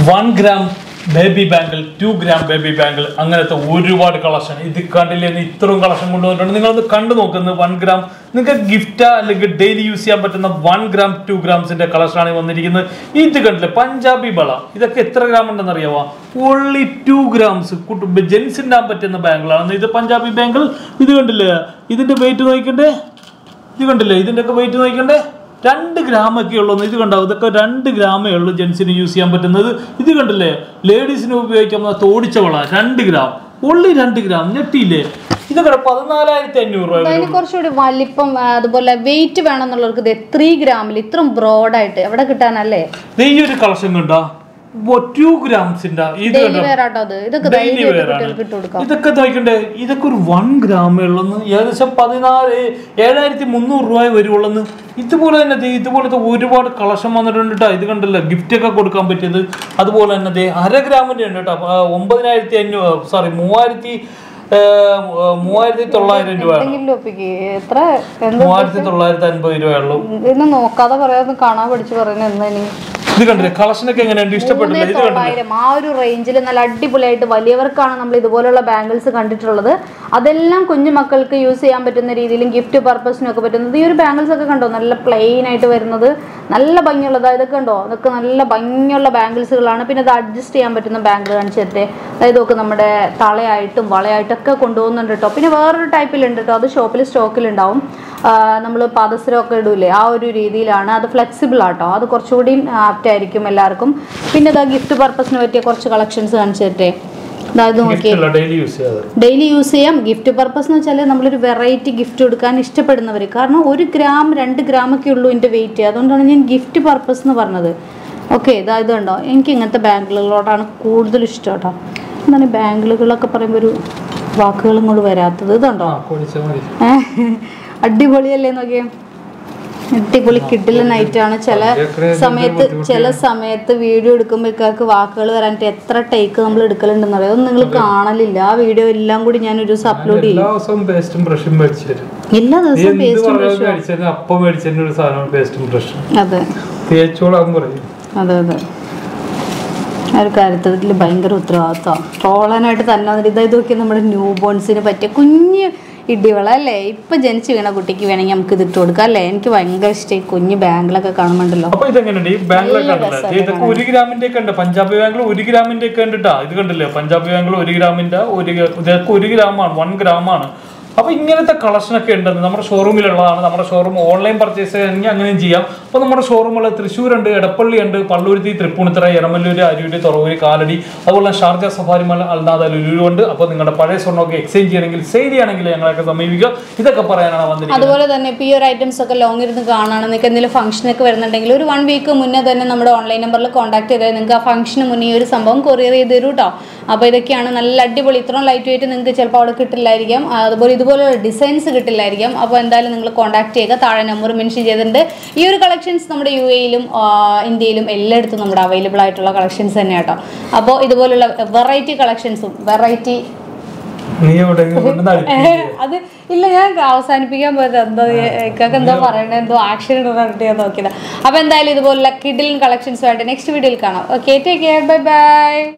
One gram baby bangle two gram baby bangle അങ്ങനത്തെ ഒരുപാട് collection ഇത് കണ്ടില്ലേ ഇന്ന് ഇത്രയും കളക്ഷൻ കൊണ്ടുവന്നിട്ടുണ്ട് നിങ്ങളത് കണ്ടു നോക്കുന്നത് വൺ ഗ്രാം നിങ്ങൾക്ക് ഗിഫ്റ്റ് അല്ലെങ്കിൽ ഡെയിലി യൂസ് ചെയ്യാൻ പറ്റുന്ന വൺ ഗ്രാം ടു ഗ്രാംസിന്റെ കളക്ഷനാണ് വന്നിരിക്കുന്നത് ഇത് കണ്ടില്ലേ പഞ്ചാബി ബള ഇതൊക്കെ എത്ര ഗ്രാം ഉണ്ടെന്ന് അറിയാമോ ഓൺലി ടു ഗ്രാംസ് ജെൻസിൻ്റെ പറ്റുന്ന ബാങ്കിളാണ് ഇത് പഞ്ചാബി ബാങ്കിൾ ഇത് കണ്ടില്ലേ ഇതിന്റെ വെയിറ്റ് നോക്കണ്ടേ ഇത് കണ്ടില്ലേ ഇതിന്റെ ഒക്കെ വെയിറ്റ് നോക്കണ്ടേ രണ്ട് ഗ്രാമൊക്കെ ഉള്ളൂ ഇത് കണ്ടോ ഇതൊക്കെ രണ്ട് ഗ്രാമേ ഉള്ളൂ ജെൻസിന് യൂസ് ചെയ്യാൻ പറ്റുന്നത് ഇത് കണ്ടില്ലേ ലേഡീസിന് ഉപയോഗിക്കാവുന്ന തോടിച്ച വള രണ്ട് ഗ്രാം ഉള്ളി രണ്ട് ഗ്രാം ഞെട്ടിയില്ലേ ഇതൊക്കെ പതിനാലായിരത്തി അഞ്ഞൂറ് രൂപ അതിന് കുറച്ചുകൂടി വലിപ്പം ആ, അതുപോലെ വെയിറ്റ് വേണമെന്നുള്ളവർക്ക് ഇത് ത്രീ ഗ്രാമിൽ ഇത്രയും ബ്രോഡായിട്ട് എവിടെ കിട്ടാനല്ലേ ദേ ഈ ഒരു കളക്ഷൻ കണ്ടോ ടു ഗ്രാംസിന്റെ ഇത് ഡെയിലി കണ്ടോ വെയർ ആട്ടോ അത് ഇതൊക്കെ ഡെയിലി ധൈര്യമായിട്ട് വെയർ ആണ് കുട്ടികൾക്ക് ഇട്ട് കൊടുക്കാം ഇതൊക്കെ നോക്കണ്ടേ ഇതൊക്കെ ഒരു വൺ ഗ്രാമേ ഉള്ളെന്ന് ഏകദേശം പതിനാല് ഏഴായിരത്തി മുന്നൂറ് രൂപ വരുവുള്ളെന്ന് ഇതുപോലെ തന്നെ ദേ ഇതുപോലത്തെ ഒരുപാട് കളക്ഷൻ വന്നിട്ടുണ്ട് കേട്ടോ ഇത് കണ്ടല്ലോ ഗിഫ്റ്റ് ഒക്കെ കൊടുക്കാൻ പറ്റിയത് അതുപോലെ തന്നെ ദേ അര ഗ്രാമിന്റെ ഉണ്ട് കേട്ടോ അപ്പൊ, ആ, ഒമ്പതിനായിരത്തി അഞ്ഞൂറ് സോറി മൂവായിരത്തി ഏ, മൂവായിരത്തി തൊള്ളായിരം രൂപ എന്തെങ്കിലും ഒപ്പിക്ക് എത്ര എന്ത് മൂവായിരത്തി തൊള്ളായിരത്തി അൻപത് രൂപയുള്ളൂ ഇന്ന് നോക്കാതെ പറയാതെ കാണാൻ പഠിച്ചു പറയുന്നത് എന്താ ഇനി ഇത് കണ്ടില്ലേ കളക്ഷനൊക്കെ എങ്ങനെയുണ്ട് ഇഷ്ടപ്പെട്ടില്ല ഇത് കണ്ടില്ലേ തൊള്ളായിരം ആ ഒരു റേഞ്ചിൽ നല്ല അടിപൊളിയായിട്ട് വലിയവർക്കാണ് നമ്മൾ ഇതുപോലുള്ള ബാംഗിൾസ് കണ്ടിട്ടുള്ളത് അതെല്ലാം കുഞ്ഞു മക്കൾക്ക് യൂസ് ചെയ്യാൻ പറ്റുന്ന രീതിയിലും ഗിഫ്റ്റ് പർപ്പസിനും ഒക്കെ പറ്റുന്നത് ഈ ഒരു ബാംഗിൾസ് ഒക്കെ കണ്ടോ നല്ല പ്ലെയിൻ ആയിട്ട് വരുന്നത് നല്ല ഭംഗിയുള്ളത് ഇതൊക്കെ കണ്ടോ അതൊക്കെ നല്ല ഭംഗിയുള്ള ബാംഗിൾസുകളാണ് പിന്നെ അത് അഡ്ജസ്റ്റ് ചെയ്യാൻ പറ്റുന്ന ബാംഗിൾ കാണിച്ചു തരട്ടെ അതായത് ഒക്കെ നമ്മുടെ തളയായിട്ടും വളയായിട്ടും ഒക്കെ കൊണ്ടുപോകുന്നുണ്ട് കേട്ടോ പിന്നെ വേറൊരു ടൈപ്പിലുണ്ട് കേട്ടോ അത് ഷോപ്പിൽ സ്റ്റോക്കിലുണ്ടാവും നമ്മൾ പാദസരമൊക്കെ ഇടൂലേ ആ ഒരു രീതിയിലാണ് അത് ഫ്ലെക്സിബിൾ ആട്ടോ അത് കുറച്ചുകൂടി ആപ്റ്റ് ആയിരിക്കും എല്ലാവർക്കും പിന്നെ ഇതാ ഗിഫ്റ്റ് പർപ്പസിന് പറ്റിയ കുറച്ച് കളക്ഷൻസ് കാണിച്ചു തരട്ടെ അതായത് നോക്കി ഡെയിലി യൂസ് ചെയ്യാതെ ഡെയിലി യൂസ് ചെയ്യാം ഗിഫ്റ്റ് പർപ്പസ് എന്ന് വെച്ചാൽ നമ്മളൊരു വെറൈറ്റി ഗിഫ്റ്റ് കൊടുക്കാൻ ഇഷ്ടപ്പെടുന്നവർ കാരണം ഒരു ഗ്രാം രണ്ട് ഗ്രാമൊക്കെ ഉള്ളൂ എൻ്റെ വെയിറ്റ് അതുകൊണ്ടാണ് ഞാൻ ഗിഫ്റ്റ് പർപ്പസ് എന്ന് പറഞ്ഞത് ഓക്കെ ഇതാ ഇത് കണ്ടോ എനിക്ക് ഇങ്ങനത്തെ ബാങ്കിളുകളോടാണ് കൂടുതൽ ഇഷ്ടം കേട്ടോ എന്താണ് ഈ ബാങ്കിളുകളൊക്കെ പറയുമ്പോൾ ഒരു വാക്കുകളും കൊണ്ട് വരാത്തത് ഇതുണ്ടോ ആ കൊടിച്ചാൽ മതി ഏഹ് അടിപൊളിയല്ലേ നോക്കിയേ അടിപൊളി കിഡിലെ നൈറ്റാണ് ചില സമയത്ത് ചില സമയത്ത് വീഡിയോ എടുക്കുമ്പോഴേക്കാർക്ക് വാക്കുകൾ വരാനിട്ട് എത്ര ടേക്ക് നമ്മൾ എടുക്കലുണ്ടെന്ന് അറിയാം അതൊന്നും നിങ്ങൾ കാണലില്ല ആ വീഡിയോ എല്ലാം കൂടി ഞാൻ ഒരു ദിവസം അപ്ലോഡ് ചെയ്യും എല്ലാ ദിവസവും പേസ്റ്റും ബ്രഷും മേടിച്ചു തരും എല്ലാ നീ ദിവസവും എന്ത് പേസ്റ്റും പറഞ്ഞു മേടിച്ചതിന് അപ്പം മേടിച്ചതിന്റെ ഒരു സാധനമാണ് പേസ്റ്റും ബ്രഷും അതെ തേച്ചോളാൻ പറയും അതെ അതെ ആ ഒരു കാര്യത്തിൽ ഭയങ്കര ഉത്തരവാദിത്വം ട്രോളാനായിട്ട് തന്നെ വന്നിട്ട് ഇതായത് നോക്കി നമ്മുടെ ന്യൂ ബോൺസിന് പറ്റിയ കുഞ്ഞ് ഇടിവള അല്ലേ ഇപ്പൊ ജനിച്ചു വീണ കുട്ടിക്ക് വേണമെങ്കിൽ നമുക്ക് ഇത് ഇട്ട് കൊടുക്കാം അല്ലേ എനിക്ക് ഭയങ്കര ഇഷ്ടം ഈ കുഞ്ഞ് ബാങ്കിലൊക്കെ കാണുമ്പോണ്ടല്ലോ അപ്പൊ ഇതെങ്ങനെയുണ്ട് ഈ ബാങ്കിലൊക്കെ കണ്ടില്ലേ ദേ ഇതൊക്കെ ഒരു ഗ്രാമിന്റെ ഒക്കെ ഉണ്ട് പഞ്ചാബി ബാങ്കിൽ ഒരു ഗ്രാമിന്റെ ഒക്കെ ഉണ്ട് ട്ടാ. ഇത് കണ്ടില്ലേ പഞ്ചാബി ബാങ്കിൽ ഒരു ഗ്രാമിന്റെ ഒരു ഗ്രാ- ഇതൊക്കെ ഒരു ഗ്രാമാണ് വൺ ഗ്രാമാണ് അപ്പൊ ഇങ്ങനത്തെ കളക്ഷൻ ഒക്കെ ഉണ്ടെന്ന് നമ്മുടെ ഷോറൂമിലുള്ളതാണ് നമ്മുടെ ഷോറൂം ഓൺലൈൻ പർച്ചേസ് ചെയ്യണമെങ്കിൽ അങ്ങനെയും ചെയ്യാം അപ്പൊ നമ്മുടെ ഷോറൂമുകൾ തൃശ്ശൂരുണ്ട് എടപ്പള്ളി ഉണ്ട് പള്ളൂരുത്തി തൃപ്പൂണിത്തറ എരമല്ലൂര് അരൂര് തുറവൂര് കാലടി അതുപോലെ ഷാർജ സഫാരിമല അൽനാദ ലുലു ഉണ്ട് അപ്പൊ നിങ്ങളുടെ പഴയ സ്വർണ്ണമൊക്കെ എക്സ്ചേഞ്ച് ചെയ്യണമെങ്കിൽ സെയിൽ ചെയ്യണമെങ്കിൽ ഞങ്ങളൊക്കെ സമീപിക്കുക ഇതൊക്കെ പറയാനാണ് വന്നിരിക്കുന്നത് അതുപോലെ തന്നെ ഇപ്പോൾ ഈ ഒരു ഐറ്റംസ് ഒക്കെ ലോങ് ഇരുന്ന് കാണാണ് നിങ്ങൾക്ക് എന്തെങ്കിലും ഫംഗ്ഷനൊക്കെ വരുന്നുണ്ടെങ്കിൽ ഒരു വൺ വീക്ക് മുന്നേ തന്നെ നമ്മുടെ ഓൺലൈൻ നമ്പറിൽ കോൺടാക്ട് ചെയ്താൽ നിങ്ങൾക്ക് ആ ഫംഗ്ഷന് മുന്നേ ഈ ഒരു സംഭവം കൊറിയർ ചെയ്ത് തരും കേട്ടോ അപ്പോൾ ഇതൊക്കെയാണ് നല്ല അടിപൊളി ഇത്രയും ലൈറ്റ് വെയിറ്റ് നിങ്ങൾക്ക് ചിലപ്പോൾ അവിടെ കിട്ടില്ലായിരിക്കാം ആ, അതുപോലെ ഇതുപോലെ ഡിസൈൻസ് കിട്ടില്ലായിരിക്കാം അപ്പോൾ എന്തായാലും നിങ്ങൾ കോൺടാക്ട് ചെയ്യുക താഴെ നമ്പർ മെൻഷൻ ചെയ്തിട്ടുണ്ട് ഈ ഒരു കളക്ഷൻസ് നമ്മുടെ യു എയിലും ഇന്ത്യയിലും എല്ലായിടത്തും നമ്മുടെ അവൈലബിൾ ആയിട്ടുള്ള കളക്ഷൻസ് തന്നെ കേട്ടോ അപ്പോൾ ഇതുപോലുള്ള വെറൈറ്റി കളക്ഷൻസും വെറൈറ്റി നീ എവിടെയെങ്കിലും കൊണ്ടുവന്ന് അടുപ്പിക്ക്. അത് ഇല്ല ഞാൻ അവസാനിപ്പിക്കാൻ പോയത് എന്തോ ഇക്കൊക്കെ എന്തോ പറയണത് എന്തോ ആക്ഷൻ ഇടുന്നിട്ട് ഞാൻ നോക്കിയത് അപ്പൊ എന്തായാലും ഇതുപോലുള്ള കിഡിലും കളക്ഷൻസുമായിട്ട് നെക്സ്റ്റ് വീഡിയോയിൽ കാണാം okay take care bye by